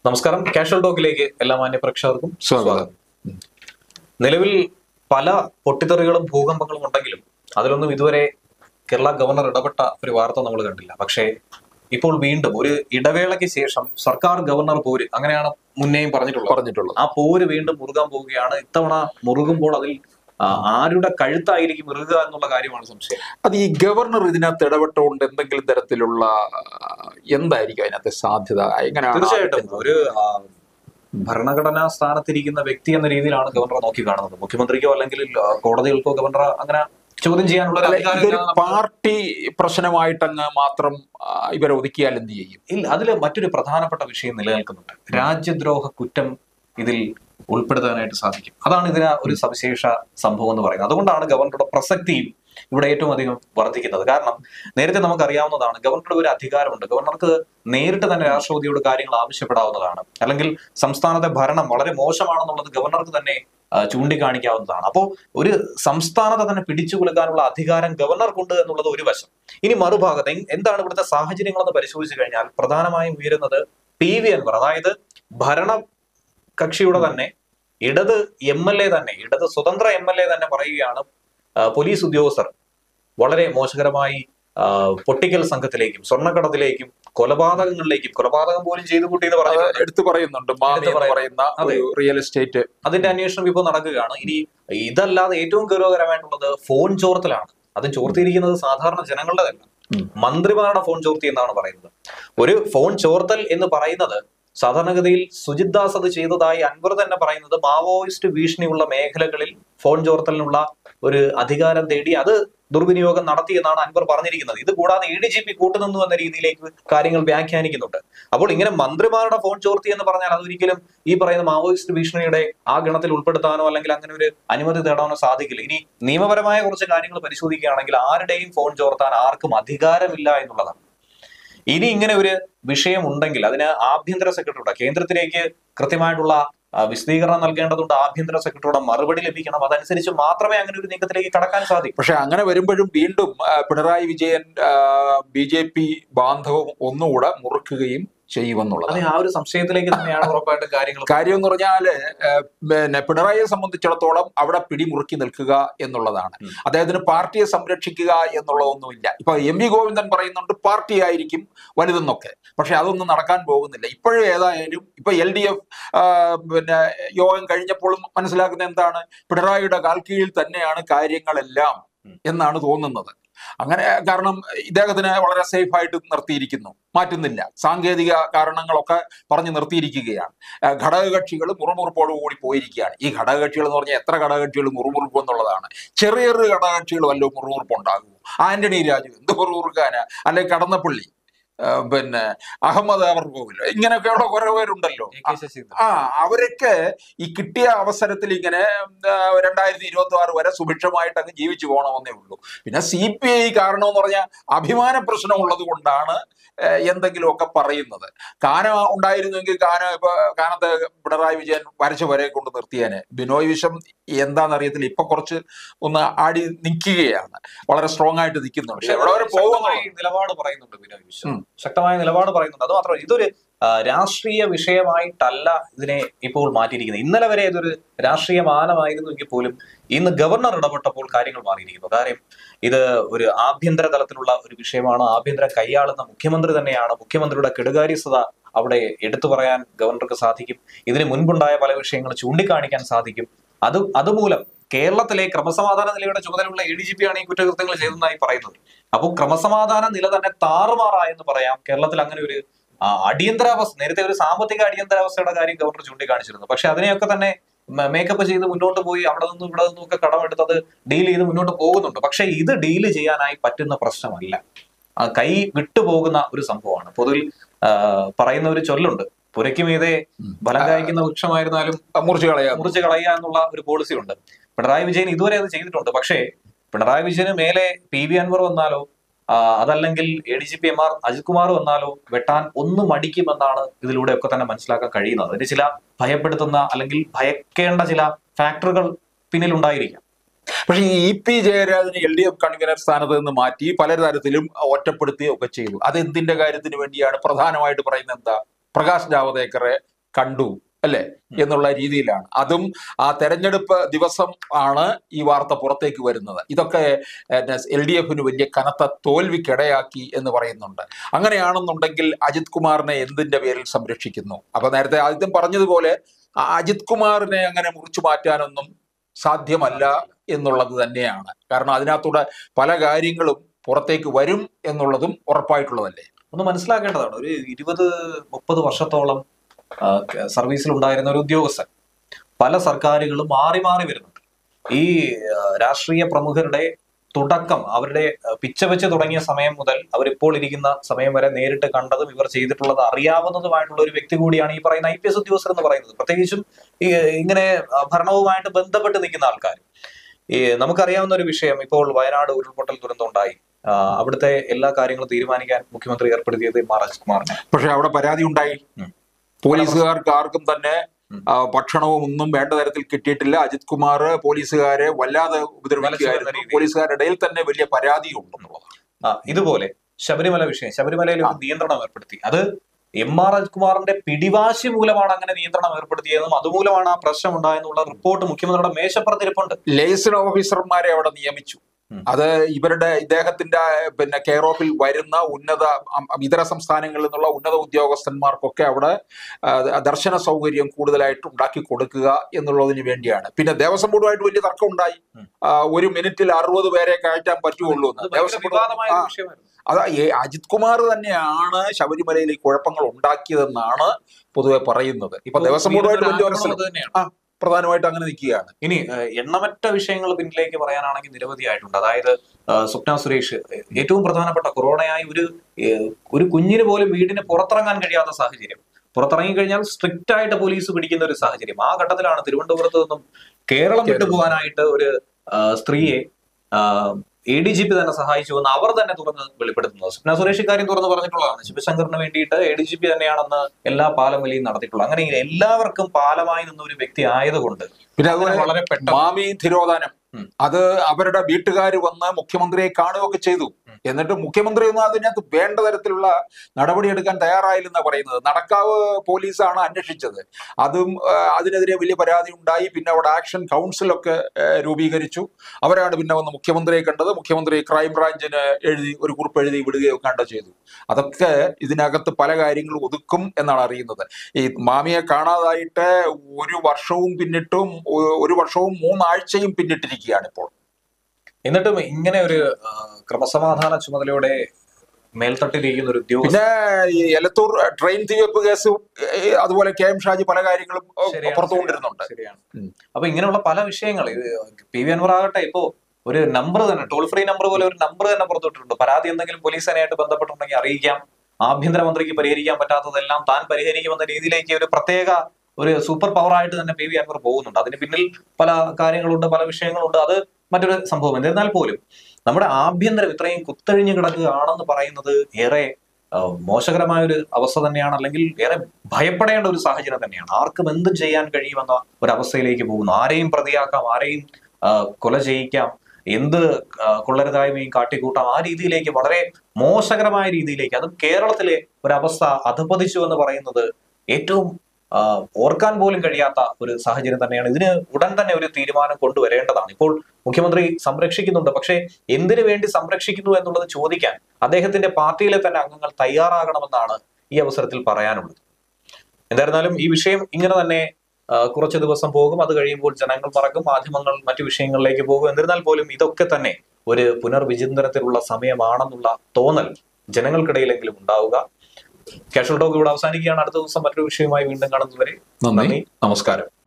നമസ്കാരം കാഷ്വൽ ടോക്കിലേക്ക് എല്ലാ മാന്യ പ്രേക്ഷകർക്കും സ്വാഗതം. നിലവിൽ പല പൊട്ടിത്തെറികളും ഭൂകമ്പങ്ങളും ഉണ്ടെങ്കിലും അതിലൊന്നും ഇതുവരെ കേരള ഗവർണർ ഇടപെട്ട ഒരു വാർത്ത നമ്മൾ കണ്ടില്ല പക്ഷേ ഇപ്പോൾ വീണ്ടും ഒരു ഇടവേളയ്ക്ക് ശേഷം സർക്കാർ ഗവർണർ പോര് അങ്ങനെയാണ് മുന്നേയും പറഞ്ഞിട്ടുള്ളത് പറഞ്ഞിട്ടുള്ളത് ആ പോര് വീണ്ടും മുറുകാൻ പോവുകയാണ് ഇത്തവണ മുറുകുമ്പോൾ അതിൽ ആ, ആരുടെ കഴുത്തായിരിക്കും മുറുകുക എന്നുള്ള കാര്യമാണ് സംശയം അത് ഈ ഗവർണർ ഇതിനകത്ത് ഇടപെട്ടുകൊണ്ട് എന്തെങ്കിലും തരത്തിലുള്ള ആ, എന്തായിരിക്കും അതിനകത്ത് സാധ്യത എങ്ങനെയാണ് തീർച്ചയായിട്ടും ഒരു ആ, ഭരണഘടനാ സ്ഥാനത്തിരിക്കുന്ന വ്യക്തി എന്ന രീതിയിലാണ് ഗവർണർ നോക്കി കാണുന്നത് മുഖ്യമന്ത്രിക്കോ അല്ലെങ്കിൽ ആ, കോടതികൾക്കോ ഗവർണർ അങ്ങനെ ചോദ്യം ചെയ്യാനുള്ള ഒരു അല്ല, അധികാരം ഇതൊരു ഇല്ലാതെ നമ്മൾ- പാർട്ടി പ്രശ്നമായിട്ടങ്ങ് മാത്രം ആ, ഇവരെ ഒതുക്കിയാൽ എന്ത് ചെയ്യും ഇല്ല അതിൽ മറ്റൊരു പ്രധാനപ്പെട്ട വിഷയം നിലനിൽക്കുന്നുണ്ട് രാജ്യദ്രോഹ കുറ്റം ഇതിൽ ഉൾപ്പെടുത്താനായിട്ട് സാധിക്കും അതാണ് ഇതിന് ഒരു സവിശേഷ സംഭവം എന്ന് പറയുന്നത് അതുകൊണ്ടാണ് ഗവർണറുടെ പ്രസക്തിയും ഇവിടെ ഏറ്റവും അധികം വർദ്ധിക്കുന്നത് കാരണം നേരത്തെ നമുക്കറിയാവുന്നതാണ് ഗവർണറുടെ ഒരു അധികാരമുണ്ട് ഗവർണർക്ക് നേരിട്ട് തന്നെ രാഷ്ട്രപതിയോട് കാര്യങ്ങൾ ആവശ്യപ്പെടാവുന്നതാണ് അല്ലെങ്കിൽ സംസ്ഥാനത്തെ ഭരണം വളരെ മോശമാണെന്നുള്ളത് ഗവർണർക്ക് തന്നെ ആ, ചൂണ്ടിക്കാണിക്കാവുന്നതാണ് അപ്പോൾ ഒരു സംസ്ഥാനത്തെ തന്നെ പിടിച്ചു കുലുക്കാനുള്ള അധികാരം ഗവർണർക്കുണ്ട് എന്നുള്ളത് ഒരു വശം ഇനി മറുഭാഗത്ത് എങ്- എന്താണ് ഇവിടുത്തെ സാഹചര്യങ്ങളെന്ന് പരിശോധിച്ചു കഴിഞ്ഞാൽ പ്രധാനമായും ഉയരുന്നത് പി വി അൻവർ അതായത് ഭരണ കക്ഷിയുടെ തന്നെ ഇടത് എം എൽ എ തന്നെ ഇടത് സ്വതന്ത്ര എം എൽ എ തന്നെ പറയുകയാണ് ആ, പോലീസ് ഉദ്യോഗസ്ഥർ വളരെ മോശകരമായി ആ, പൊട്ടിക്കൽ സംഘത്തിലേക്കും സ്വർണ്ണക്കടത്തിലേക്കും കൊലപാതകങ്ങളിലേക്കും കൊലപാതകം പോലും ചെയ്തു കൂട്ടി എന്ന് അത് പറയുന്നത് എടുത്തു പറയുന്നുണ്ട് മാമി എടുത്തു എന്ന് പറയുന്ന അതെ. ഒരു റിയൽ എസ്റ്റേറ്റ് അതിന്റെ അന്വേഷണം ഇപ്പോൾ നടക്കുകയാണ് ഇനി ഇതല്ലാതെ ഏറ്റവും ഗൗരവകരമായിട്ടുള്ളത് ഫോൺ ചോർത്തലാണ് അതും ചോർത്തിയിരിക്കുന്നത് സാധാരണ ജനങ്ങളുടെതല്ല ഉം. മന്ത്രിമാരുടെ ഫോൺ ചോർത്തി എന്നാണ് പറയുന്നത് ഒരു ഫോൺ ചോർത്തൽ എന്ന് പറയുന്നത് സാധാരണഗതിയിൽ സുജിത് ദാസ് അത് ചെയ്തതായി അൻവർ തന്നെ പറയുന്നത് മാവോയിസ്റ്റ് ഭീഷണിയുള്ള മേഖലകളിൽ ഫോൺ ചോർത്തലിനുള്ള ഒരു അധികാരം തേടി അത് ദുർവിനിയോഗം നടത്തി എന്നാണ് അൻവർ പറഞ്ഞിരിക്കുന്നത് ഇത് കൂടാതെ എ ഡി ജി പി കൂട്ടുനിന്നു എന്ന രീതിയിലേക്ക് കാര്യങ്ങൾ വ്യാഖ്യാനിക്കുന്നുണ്ട് അപ്പോൾ ഇങ്ങനെ മന്ത്രിമാരുടെ ഫോൺ ചോർത്തി എന്ന് പറഞ്ഞാൽ അതൊരിക്കലും ഈ പറയുന്ന മാവോയിസ്റ്റ് ഭീഷണിയുടെ ആ ഗണത്തിൽ ഉൾപ്പെടുത്താനോ അല്ലെങ്കിൽ അങ്ങനെ ഒരു അനുമതി തേടാനോ സാധിക്കില്ല ഇനി നിയമപരമായ കുറച്ച് കാര്യങ്ങൾ പരിശോധിക്കുകയാണെങ്കിൽ ആരുടെയും ഫോൺ ചോർത്താൻ ആർക്കും അധികാരമില്ല എന്നുള്ളതാണ് ഇനി ഇങ്ങനെ ഒരു വിഷയം ഉണ്ടെങ്കിൽ അതിന് ആഭ്യന്തര സെക്രട്ടറിയുടെ കേന്ദ്രത്തിലേക്ക് കൃത്യമായിട്ടുള്ള ആ, വിശദീകരണം നൽകേണ്ടതുണ്ട് ആഭ്യന്തര സെക്രട്ടറിയുടെ മറുപടി ലഭിക്കണം അതനുസരിച്ച് മാത്രമേ അങ്ങനെ ഒരു നീക്കത്തിലേക്ക് കടക്കാൻ സാധിക്കൂ പക്ഷെ അങ്ങനെ വരുമ്പോഴും വീണ്ടും ആ, Pinarayi Vijayan B J P ബാന്ധവം ഒന്നുകൂടെ മുറുക്കുകയും ചെയ്യുമെന്നുള്ളത് അതെ ആ ഒരു സംശയത്തിലേക്ക് തന്നെയാണ് ഉറപ്പായിട്ടും കാര്യങ്ങൾ കാര്യം എന്ന് പറഞ്ഞാല് ഏഹ്, പിന്നെ പിണറായിയെ സംബന്ധിച്ചിടത്തോളം അവിടെ പിടിമുറുക്കി നിൽക്കുക എന്നുള്ളതാണ് ഉം. അദ്ദേഹത്തിന് പാർട്ടിയെ സംരക്ഷിക്കുക എന്നുള്ളതൊന്നുമില്ല ഇപ്പൊ എം വി ഗോവിന്ദൻ പറയുന്നുണ്ട് പാർട്ടി ആയിരിക്കും വലുതെന്നൊക്കെ പക്ഷെ അതൊന്നും നടക്കാൻ പോകുന്നില്ല ഇപ്പോഴും ഏതായാലും ഇപ്പൊ എൽ ഡി എഫ് പിന്നെ യോഗം കഴിഞ്ഞപ്പോഴും മനസ്സിലാക്കുന്ന എന്താണ് പിണറായിയുടെ കാൽക്കീഴിൽ തന്നെയാണ് കാര്യങ്ങളെല്ലാം ഉം. എന്നാണ് തോന്നുന്നത് അങ്ങനെ കാരണം ഇദ്ദേഹത്തിനെ വളരെ സേഫ് ആയിട്ട് നിർത്തിയിരിക്കുന്നു മാറ്റുന്നില്ല സാങ്കേതിക കാരണങ്ങളൊക്കെ പറഞ്ഞു നിർത്തിയിരിക്കുകയാണ് ആ, ഘടകകക്ഷികൾ മുറുമുറുപ്പോടുകൂടി പോയിരിക്കുകയാണ് ഈ ഘടകകക്ഷികൾ എന്ന് പറഞ്ഞാൽ എത്ര ഘടകകക്ഷികൾ മുറുമുറുപ്പ് എന്നുള്ളതാണ് ചെറിയ ചെറിയ ഘടകകക്ഷികൾ വല്ലതും മുറുമുറുപ്പ് ഉണ്ടാകുമോ ആന്റണി രാജു എന്ത് മുറുമുറുക്കാനാ അല്ലെങ്കിൽ കടന്നപ്പള്ളി ആ, പിന്നെ അഹമ്മദ് അവർ പോകില്ല ഇങ്ങനെയൊക്കെയുള്ള കുറെ പേരുണ്ടല്ലോ എ കെ ശശീന്ദ്രൻ ആ അവരൊക്കെ ഈ കിട്ടിയ അവസരത്തിൽ ഇങ്ങനെ രണ്ടായിരത്തി ഇരുപത്തി ആറ് വരെ സുഭിക്ഷമായിട്ട് അങ്ങ് ജീവിച്ചു പോകണമെന്നേ ഉള്ളൂ പിന്നെ സി പി ഐ കാരണം എന്ന് പറഞ്ഞാൽ അഭിമാന പ്രശ്നം ഉള്ളത് കൊണ്ടാണ് ഏഹ്, എന്തെങ്കിലുമൊക്കെ പറയുന്നത് കാന ഉണ്ടായിരുന്നെങ്കിൽ കാന ഇപ്പൊ കാനത്ത് പിണറായി വിജയൻ വരച്ച വരെ കൊണ്ട് നിർത്തിയേനെ ബിനോയ് വിഷം എന്താണെന്നറിയത്തില്ല ഇപ്പൊ കുറച്ച് ഒന്ന് ആടി നിൽക്കുകയാണ് വളരെ സ്ട്രോങ് ആയിട്ട് നിൽക്കുന്നുണ്ട് പക്ഷെ എവിടെ വരെ ശക്തമായ പോകുന്നു നിലപാട് പറയുന്നുണ്ട് ബിനോയ് വിശ്വം ഉം. ശക്തമായ നിലപാട് പറയുന്നുണ്ട് അത് മാത്രമല്ല ഇതൊരു ആ, രാഷ്ട്രീയ വിഷയമായിട്ടല്ല ഇതിനെ ഇപ്പോൾ മാറ്റിയിരിക്കുന്നത് ഇന്നലെ വരെ ഇതൊരു രാഷ്ട്രീയ മാനമായിരുന്നുവെങ്കിൽ പോലും ഇന്ന് ഗവർണർ ഇടപെട്ടപ്പോൾ കാര്യങ്ങൾ മാറിയിരിക്കുന്നു കാര്യം ഇത് ഒരു ആഭ്യന്തര തലത്തിലുള്ള ഒരു വിഷയമാണ് ആഭ്യന്തരം കൈയാളുന്ന മുഖ്യമന്ത്രി തന്നെയാണ് മുഖ്യമന്ത്രിയുടെ കെടുകാര്യസ്ഥത അവിടെ എടുത്തു പറയാൻ ഗവർണർക്ക് സാധിക്കും ഇതിന് മുൻപുണ്ടായ പല വിഷയങ്ങൾ ചൂണ്ടിക്കാണിക്കാൻ സാധിക്കും അത് അതുമൂലം കേരളത്തിലെ ക്രമസമാധാന നിലയുടെ ചുമതലയുള്ള എ ഡി ജി പി ആണ് ഈ കുറ്റകൃത്യങ്ങൾ ചെയ്തതെന്നായി പറയുന്നത് അപ്പോൾ ക്രമസമാധാന നില തന്നെ താറുമാറായെന്ന് പറയാം കേരളത്തിൽ അങ്ങനെ ഒരു ആ, അടിയന്തരാവസ്ഥ നേരത്തെ ഒരു സാമ്പത്തിക അടിയന്തരാവസ്ഥയുടെ കാര്യം ഗവർണർ ചൂണ്ടിക്കാണിച്ചിരുന്നു പക്ഷെ അതിനെയൊക്കെ തന്നെ മേക്കപ്പ് ചെയ്ത് മുന്നോട്ട് പോയി അവിടെ നിന്നും ഇവിടെ നിന്നും ഒക്കെ കടമെടുത്തത് ഡീൽ ചെയ്ത് മുന്നോട്ട് പോകുന്നുണ്ട് പക്ഷെ ഇത് ഡീൽ ചെയ്യാനായി പറ്റുന്ന പ്രശ്നമല്ല ആ, കൈ വിട്ടുപോകുന്ന ഒരു സംഭവമാണ് പൊതുവിൽ ആ, പറയുന്ന ഒരു ചൊല്ലുണ്ട് പുരയ്ക്ക് മീതെ ബലം കായ്ക്കുന്ന വൃക്ഷമായിരുന്നാലും മുറിച്ചു കളയാം മുറിച്ച് കളയുക എന്നുള്ള ഒരു പോളിസി ഉണ്ട് പിണറായി വിജയൻ ഇതുവരെ അത് ചെയ്തിട്ടുണ്ട് പക്ഷേ പിണറായി വിജയന് മേലെ പി വി അൻവർ വന്നാലോ ആ, അതല്ലെങ്കിൽ A D G P M R Ajith Kumar വന്നാലോ വെട്ടാൻ ഒന്നും മടിക്കുമെന്നാണ് ഇതിലൂടെ ഒക്കെ തന്നെ മനസ്സിലാക്കാൻ കഴിയുന്നത് അതിന് ചില ഭയപ്പെടുത്തുന്ന അല്ലെങ്കിൽ ഭയക്കേണ്ട ചില ഫാക്ടറുകൾ പിന്നിലുണ്ടായിരിക്കാം പക്ഷേ ഈ ഇ പി ജയരാജനെ എൽ ഡി എഫ് കൺവീനർ സ്ഥാനത്ത് നിന്ന് മാറ്റി പല തരത്തിലും ഒറ്റപ്പെടുത്തുകയും ഒക്കെ ചെയ്തു അത് എന്തിന്റെ കാര്യത്തിന് വേണ്ടിയാണ് പ്രധാനമായിട്ട് പറയുന്നത് എന്താ പ്രകാശ് ജാവദേക്കറെ കണ്ടു അല്ലെ എന്നുള്ള രീതിയിലാണ് അതും ആ തെരഞ്ഞെടുപ്പ് ദിവസം ആണ് ഈ വാർത്ത പുറത്തേക്ക് വരുന്നത് ഇതൊക്കെ എൽ ഡി എഫിന് വലിയ കനത്ത തോൽവിക്കിടയാക്കി എന്ന് പറയുന്നുണ്ട് അങ്ങനെയാണെന്നുണ്ടെങ്കിൽ അജിത് കുമാറിനെ എന്തിന്റെ പേരിൽ സംരക്ഷിക്കുന്നു അപ്പൊ നേരത്തെ ആദ്യം പറഞ്ഞതുപോലെ ആ അജിത് കുമാറിനെ അങ്ങനെ മുറിച്ചു മാറ്റാനൊന്നും സാധ്യമല്ല എന്നുള്ളത് തന്നെയാണ് കാരണം അതിനകത്തൂടെ പല കാര്യങ്ങളും പുറത്തേക്ക് വരും എന്നുള്ളതും ഉറപ്പായിട്ടുള്ളതല്ലേ ഒന്ന് മനസ്സിലാക്കേണ്ടതാണ് ഒരു ഇരുപത് മുപ്പത് വർഷത്തോളം ആ, ക- സർവീസിൽ ഉണ്ടായിരുന്ന ഒരു ഉദ്യോഗസ്ഥൻ പല സർക്കാരുകളും മാറി മാറി വരുന്നുണ്ട് ഈ ആ, രാഷ്ട്രീയ പ്രമുഖരുടെ തുടക്കം അവരുടെ ആ, പിച്ച വെച്ച് തുടങ്ങിയ സമയം മുതൽ അവരിപ്പോൾ ഇരിക്കുന്ന സമയം വരെ നേരിട്ട് കണ്ടതും ഇവർ ചെയ്തിട്ടുള്ളത് അറിയാവുന്നതുമായിട്ടുള്ള ഒരു വ്യക്തി കൂടിയാണ് ഈ പറയുന്ന ഐ പി എസ് ഉദ്യോഗസ്ഥർ എന്ന് പറയുന്നത് പ്രത്യേകിച്ചും ഈ ഇങ്ങനെ ആ, ഭരണവുമായിട്ട് ബന്ധപ്പെട്ട് നിൽക്കുന്ന ആൾക്കാർ ഈ നമുക്കറിയാവുന്ന ഒരു വിഷയം ഇപ്പോൾ വയനാട് ഉരുൾപൊട്ടൽ ദുരന്തം ഉണ്ടായി ആ, അവിടുത്തെ എല്ലാ കാര്യങ്ങളും തീരുമാനിക്കാൻ മുഖ്യമന്ത്രി ഏർപ്പെടുത്തിയത് എം ആർ അജിത്കുമാറിനെ പക്ഷെ അവിടെ പരാതി ഉണ്ടായി ഉം. പോലീസുകാർക്ക് ആർക്കും തന്നെ ഉം. ആ, ഭക്ഷണവും ഒന്നും വേണ്ട തരത്തിൽ കിട്ടിയിട്ടില്ല അജിത് കുമാർ പോലീസുകാരെ വല്ലാതെ വലിച്ചു ഉപദ്രവിക്കുകയായിരുന്നു വരുന്ന രീതിയിൽ. പോലീസുകാരുടെ ഇടയിൽ തന്നെ വലിയ പരാതി ഉണ്ടെന്നുള്ളതാണ് ആ ഇതുപോലെ ശബരിമല വിഷയം ശബരിമലയിൽ ഒരു നിയന്ത്രണം ഏർപ്പെടുത്തി അത് എം ആർ അജിത്കുമാറിന്റെ പിടിവാശി മൂലമാണ് അങ്ങനെ നിയന്ത്രണം ഏർപ്പെടുത്തിയതെന്നും അതുമൂലമാണ് ആ പ്രശ്നം ഉണ്ടായെന്നുള്ള റിപ്പോർട്ട് മുഖ്യമന്ത്രിയുടെ മേശപ്പുറത്തിരിപ്പുണ്ട് ലേസൺ ഓഫീസർമാരെ അവിടെ നിയമിച്ചു ഉം. അത് ഇവരുടെ ഇദ്ദേഹത്തിന്റെ പിന്നെ കെയർ ഓഫിൽ വരുന്ന ഉന്നത അം- ഇതര സംസ്ഥാനങ്ങളിൽ നിന്നുള്ള ഉന്നത ഉദ്യോഗസ്ഥന്മാർക്കൊക്കെ അവിടെ ആ, ദർശന സൗകര്യം കൂടുതലായിട്ട് ഉണ്ടാക്കി കൊടുക്കുക എന്നുള്ളതിന് വേണ്ടിയാണ് പിന്നെ ദേവസ്വം ബോർഡുമായിട്ട് വലിയ തർക്കം ഉണ്ടായി ഉം. ആ, ഒരു മിനിറ്റിൽ അറുപത് പേരെ കയറ്റാൻ പറ്റുള്ളൂ അത് എന്ന് ഭയങ്കര ദേവസ്വം ബോർഡ് വിവാദമായ ആ, ഒരു വിഷയമായിരുന്നു അതാ ഈ അജിത് കുമാർ തന്നെയാണ് ശബരിമലയിൽ ഈ കുഴപ്പങ്ങൾ ഉണ്ടാക്കിയതെന്നാണ് പൊതുവെ പറയുന്നത് ഇപ്പൊ ഇപ്പോൾ ദേവസ്വം ബോർഡുമായിട്ട് വലിയ ആരോപണം മനസ്സിൽ അത് തന്നെയാണ് ആ പ്രധാനമായിട്ട് അങ്ങനെ നിൽക്കുകയാണ് ഇനി ഏഹ്, എണ്ണമറ്റ വിഷയങ്ങൾ പിന്നിലേക്ക് പറയാനാണെങ്കിൽ നിരവധിയായിട്ടുണ്ട് അതായത് ഏഹ്, സ്വപ്ന സുരേഷ് ഏഹ്, ഏറ്റവും പ്രധാനപ്പെട്ട കൊറോണയായി ഒരു ഏഹ്, ഒരു കുഞ്ഞിന് പോലും വീടിന് പുറത്തിറങ്ങാൻ കഴിയാത്ത സാഹചര്യം പുറത്തിറങ്ങി കഴിഞ്ഞാൽ സ്ട്രിക്റ്റ് ആയിട്ട് പോലീസ് പിടിക്കുന്ന ഒരു സാഹചര്യം ആ ഘട്ടത്തിലാണ് തിരുവനന്തപുരത്ത് നിന്നും കേരളം വിട്ടുപോകാനായിട്ട് ഒരു ആ, സ്ത്രീയെ എ ഡി ജി പി തന്നെ സഹായിച്ചു എന്ന് അവർ തന്നെ തുറന്ന് വെളിപ്പെടുത്തുന്നത് സ്വപ്ന സുരേഷ് ഇക്കാര്യം തുറന്ന് പറഞ്ഞിട്ടുള്ളതാണ് ശിവശങ്കറിന് വേണ്ടിയിട്ട് എ ഡി ജി പി തന്നെയാണെന്ന് എല്ലാ പാലം വലിയും നടത്തിയിട്ടുള്ളത് അങ്ങനെ എല്ലാവർക്കും പാലമായി നിന്ന ഒരു വ്യക്തി ആയതുകൊണ്ട് പിന്നെ അങ്ങനെ അതുപോലെ വളരെ പെട്ടെന്ന് മാമി തിരോധാനം ഉം. അത് അവരുടെ വീട്ടുകാർ വന്ന് മുഖ്യമന്ത്രിയെ കാണുകയൊക്കെ ചെയ്തു ഉം. എന്നിട്ട് മുഖ്യമന്ത്രി ഒന്നും അതിനകത്ത് വേണ്ട തരത്തിലുള്ള നടപടിയെടുക്കാൻ തയ്യാറായില്ലെന്നാ പറയുന്നത് നടക്കാവ് പോലീസാണ് അന്വേഷിച്ചത് അതും ആ, അതിനെതിരെ വലിയ പരാതി ഉണ്ടായി പിന്നെ അവിടെ ആക്ഷൻ കൗൺസിലൊക്കെ ആ, രൂപീകരിച്ചു അവരാണ് പിന്നെ വന്ന് മുഖ്യമന്ത്രിയെ കണ്ടത് മുഖ്യമന്ത്രി ക്രൈംബ്രാഞ്ചിന് എഴുതി ഒരു കുറിപ്പ് എഴുതി വിടുകയോ കണ്ട ചെയ്തു അതൊക്കെ ഇതിനകത്ത് പല കാര്യങ്ങളും ഒതുക്കും എന്നാണ് അറിയുന്നത് ഈ മാമിയെ കാണാതായിട്ട് ഒരു വർഷവും പിന്നിട്ടും ഒ- ഒരു വർഷവും മൂന്നാഴ്ചയും പിന്നിട്ടിരിക്കുകയാണ് ഇപ്പോൾ എന്നിട്ടും ഇങ്ങനെ ഒരു ആ, ക്രമസമാധാന ചുമതലയുടെ മേൽത്തട്ടിലിരിക്കുന്ന ഒരു ഉദ്യോഗസ്ഥൻ പിന്നെ ഈ എലത്തൂർ ട്രെയിൻ തീവെപ്പ് കേസ് ഏ, അതുപോലെ കെ എം ഷാജി പല കാര്യങ്ങളും ഏ, ശരിയാണ്, പുറത്തു കൊണ്ടിരുന്നുണ്ട് ശരിയാണ് ഉം. അപ്പൊ ഇങ്ങനെയുള്ള പല വിഷയങ്ങൾ ഇത് പി വി അൻവർ ആകട്ടെ ഇപ്പോ ഒരു നമ്പർ തന്നെ ടോൾ ഫ്രീ നമ്പർ പോലെ ഒരു നമ്പർ തന്നെ പുറത്തുവിട്ടിട്ടുണ്ട് പരാതി എന്തെങ്കിലും പോലീസ് സേനയായിട്ട് ബന്ധപ്പെട്ടുണ്ടെങ്കിൽ അറിയിക്കാം ആഭ്യന്തരമന്ത്രിക്ക് പരിഹരിക്കാൻ പറ്റാത്തതെല്ലാം താൻ പരിഹരിക്കുമെന്ന രീതിയിലേക്ക് ഒരു പ്രത്യേക ഒരു സൂപ്പർ പവർ ആയിട്ട് തന്നെ പി വി അൻവർ പോകുന്നുണ്ട് അതിന് പിന്നിൽ പല കാര്യങ്ങളുണ്ട് പല വിഷയങ്ങളുണ്ട് അത് മറ്റൊരു സംഭവം എന്നിരുന്നാൽ പോലും നമ്മുടെ ആഭ്യന്തരം ഇത്രയും കുത്തഴിഞ്ഞു കിടക്കുകയാണെന്ന് പറയുന്നത് ഏറെ ആ, മോശകരമായ ഒരു അവസ്ഥ തന്നെയാണ് അല്ലെങ്കിൽ ഏറെ ഭയപ്പെടേണ്ട ഒരു സാഹചര്യം തന്നെയാണ് ആർക്കും എന്തും ചെയ്യാൻ കഴിയുമെന്ന ഒരു അവസ്ഥയിലേക്ക് പോകുന്നു ആരെയും പ്രതിയാക്കാം ആരെയും ആ, കൊല ചെയ്യിക്കാം എന്ത് ആ, കൊള്ളരുതായ്മയും കാട്ടിക്കൂട്ടാം ആ രീതിയിലേക്ക് വളരെ മോശകരമായ രീതിയിലേക്ക് അതും കേരളത്തിലെ ഒരവസ്ഥ അധപതിച്ചു എന്ന് പറയുന്നത് ഏറ്റവും ആ, ഓർക്കാൻ പോലും കഴിയാത്ത ഒരു സാഹചര്യം തന്നെയാണ് ഇതിന് ഉടൻ തന്നെ ഒരു തീരുമാനം കൊണ്ടുവരേണ്ടതാണ് ഇപ്പോൾ മുഖ്യമന്ത്രി സംരക്ഷിക്കുന്നുണ്ട് പക്ഷേ എന്തിനു വേണ്ടി സംരക്ഷിക്കുന്നു എന്നുള്ളത് ചോദിക്കാൻ അദ്ദേഹത്തിന്റെ പാർട്ടിയിലെ തന്നെ അംഗങ്ങൾ തയ്യാറാകണമെന്നാണ് ഈ അവസരത്തിൽ പറയാനുള്ളത് എന്തായിരുന്നാലും ഈ വിഷയം ഇങ്ങനെ തന്നെ ആ, കുറച്ച് ദിവസം പോകും അത് കഴിയുമ്പോൾ ജനങ്ങൾ മറക്കും മാധ്യമങ്ങൾ മറ്റു വിഷയങ്ങളിലേക്ക് പോകും എന്നിരുന്നാൽ പോലും ഇതൊക്കെ തന്നെ ഒരു പുനർവിചിന്തനത്തിലുള്ള സമയമാണെന്നുള്ള തോന്നൽ ജനങ്ങൾക്കിടയിലെങ്കിലും ഉണ്ടാവുക കാഷ്വൽ ടോക്ക് ഇവിടെ അവസാനിക്കുകയാണ് അടുത്ത ദിവസം മറ്റൊരു വിഷയവുമായി വീണ്ടും കാണുന്നതുവരെ നന്ദി നന്ദി നമസ്കാരം